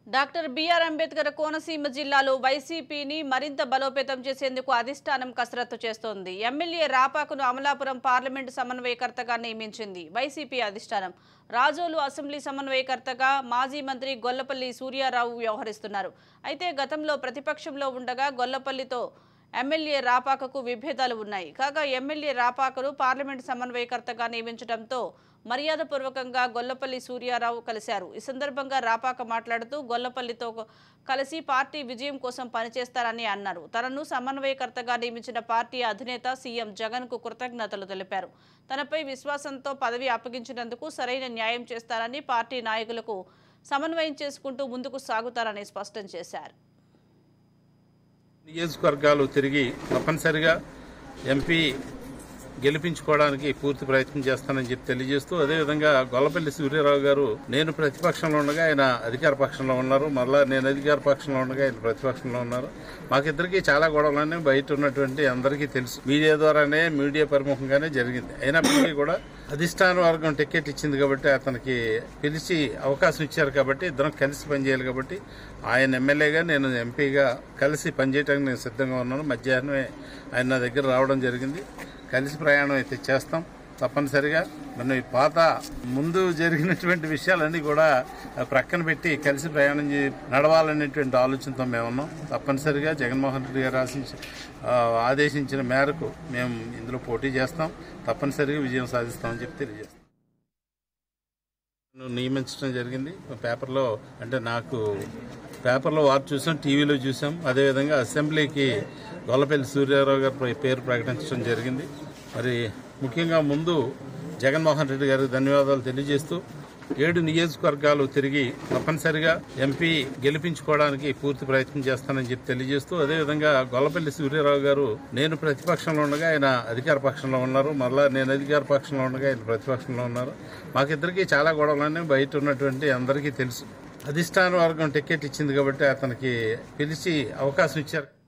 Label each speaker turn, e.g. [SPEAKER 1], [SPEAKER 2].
[SPEAKER 1] doctor BR Ambedkar Konaseema జిల్లాలో వైసీపీని మరింత బలోపేతం చేసేందుకు అధిష్టానం కసరత్తు చేస్తోంది ఎమ్మెల్యే రాపాకును అమలాపురం పార్లమెంటు సమన్వయకర్తగా నియమించింది వైసీపీ అధిష్టానం రాజోలు అసెంబ్లీ సమన్వయకర్తగా మాజీ మంత్రి గొల్లపల్లి సూర్యారావు వ్యవహరిస్తున్నారు అయితే గతంలో ప్రతిపక్షంలో ఉండగా గొల్లపల్లితో ఎమ్మెల్యే రాపాకకు విభేదాలు ఉన్నాయి కాగా ఎమ్మెల్యే రాపాకను పార్లమెంటు సమన్వయకర్తగా నియమించడంతో మర్యాదపూర్వకంగా గొల్లపల్లి సూర్యారావు కలిశారు ఈ సందర్భంగా రాపాక మాట్లాడుతూ గొల్లపల్లితో కలిసి పార్టీ విజయం కోసం పనిచేస్తారని అన్నారు తనను సమన్వయకర్తగా నియమించిన పార్టీ అధినేత సీఎం జగన్కు కృతజ్ఞతలు తెలిపారు తనపై విశ్వాసంతో పదవి అప్పగించినందుకు సరైన న్యాయం చేస్తారని పార్టీ నాయకులకు సమన్వయం చేసుకుంటూ ముందుకు సాగుతారని స్పష్టం చేశారు
[SPEAKER 2] నియోజకవర్గాలు తిరిగి తప్పనిసరిగా ఎంపీ గెలిపించుకోవడానికి పూర్తి ప్రయత్నం చేస్తానని చెప్పి తెలియజేస్తూ అదేవిధంగా గొల్లపల్లి సూర్యారావు గారు నేను ప్రతిపక్షంలో ఉండగా ఆయన అధికార పక్షంలో ఉన్నారు మరలా నేను అధికార పక్షంలో ఉండగా ఆయన ప్రతిపక్షంలో ఉన్నారు మాకిద్దరికి చాలా గొడవలన్నీ బయట ఉన్నటువంటి అందరికీ తెలుసు మీడియా ద్వారానే మీడియా ప్రముఖంగానే జరిగింది అయినప్పటికీ కూడా అధిష్టాన వర్గం టికెట్ ఇచ్చింది కాబట్టి అతనికి పిలిచి అవకాశం ఇచ్చారు కాబట్టి ఇద్దరం కలిసి పనిచేయాలి కాబట్టి ఆయన ఎమ్మెల్యేగా నేను ఎంపీగా కలిసి పనిచేయడానికి నేను సిద్ధంగా ఉన్నాను మధ్యాహ్నమే ఆయన నా దగ్గర రావడం జరిగింది కలిసి ప్రయాణం అయితే చేస్తాం తప్పనిసరిగా మనం ఈ పాత ముందు జరిగినటువంటి విషయాలన్నీ కూడా ప్రక్కన పెట్టి కలిసి ప్రయాణం చే నడవాలనేటువంటి ఆలోచనతో మేము ఉన్నాం తప్పనిసరిగా జగన్మోహన్ రెడ్డి గారు ఆశించి ఆ, ఆదేశించిన మేరకు మేము ఇందులో పోటీ చేస్తాం తప్పనిసరిగా విజయం సాధిస్తామని చెప్పి తెలియజేస్తాం నన్ను నియమించడం జరిగింది పేపర్లో అంటే నాకు పేపర్లో వార్త చూసాం టీవీలో చూసాం అదేవిధంగా అసెంబ్లీకి గొల్లపల్లి సూర్యారావు గారి పే- పేరు ప్రకటించడం జరిగింది మరి ముఖ్యంగా ముందు జగన్మోహన్ రెడ్డి గారికి ధన్యవాదాలు తెలియజేస్తూ ఏడు నియోజకవర్గాలు తిరిగి తప్పనిసరిగా ఎంపీ గెలిపించుకోవడానికి పూర్తి ప్రయత్నం చేస్తానని చెప్పి తెలియజేస్తూ అదేవిధంగా గొల్లపల్లి సూర్యారావు గారు నేను ప్రతిపక్షంలో ఉండగా ఆయన అధికార పక్షంలో ఉన్నారు మరలా నేను అధికార పక్షంలో ఉండగా ఆయన ప్రతిపక్షంలో ఉన్నారు మాకిద్దరికి చాలా గొడవలన్నీ బయట ఉన్నటువంటి అందరికీ తెలుసు అధిష్టాన వర్గం టికెట్ ఇచ్చింది కాబట్టి అతనికి పిలిచి అవకాశం ఇచ్చారు